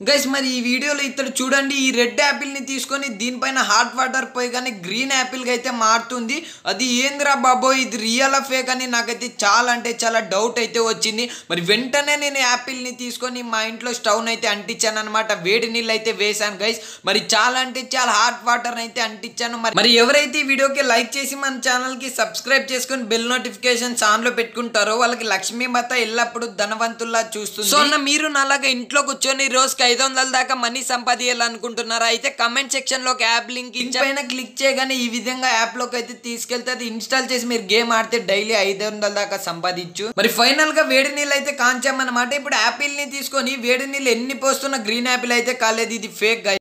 guys మరి ఈ వీడియోలో ఇతడు చూడండి ఈ రెడ్ యాపిల్ ని తీసుకొని దీనిపైన హాట్ వాటర్ పోయి కానీ గ్రీన్ యాపిల్ గా అయితే మారుతుంది అది ఏందిరా బాబో ఇది రియల్ ఫేక్ అని నాకైతే చాలా అంటే చాలా డౌట్ అయితే వచ్చింది మరి వెంటనే నేను యాపిల్ ని తీసుకొని మా ఇంట్లో స్టవ్ అయితే అంటించాను అనమాట వేడి నీళ్ళు అయితే వేసాను గైస్ మరి చాలా అంటే చాలా హాట్ వాటర్ అయితే అంటించాను మరి మరి ఎవరైతే ఈ వీడియోకి లైక్ చేసి మన ఛానల్ కి సబ్స్క్రైబ్ చేసుకొని బెల్ నోటిఫికేషన్స్ ఆన్ లో పెట్టుకుంటారో వాళ్ళకి లక్ష్మీ మాత ఎల్లప్పుడూ ధనవంతుల్లా చూస్తుంది సో అన్న మీరు నాలాగా ఇంట్లో కూర్చొని రోజుకి ఐదు వందల దాకా మనీ సంపాదించాలనుకుంటున్నారా అయితే కమెంట్ సెక్షన్ లో యాప్ లింక్ పైన క్లిక్ చేయగానే ఈ విధంగా యాప్ లోకి అయితే తీసుకెళ్తే అది ఇన్స్టాల్ చేసి మీరు గేమ్ ఆడితే డైలీ ఐదు వందల దాకా సంపాదించు మరి ఫైనల్ గా వేడి నీళ్ళు అయితే కాంచామన్నమాట ఇప్పుడు యాపిల్ ని తీసుకొని వేడి నీళ్ళు ఎన్ని పోస్తున్న గ్రీన్ యాపిల్ అయితే కాలేదు ఇది ఫేక్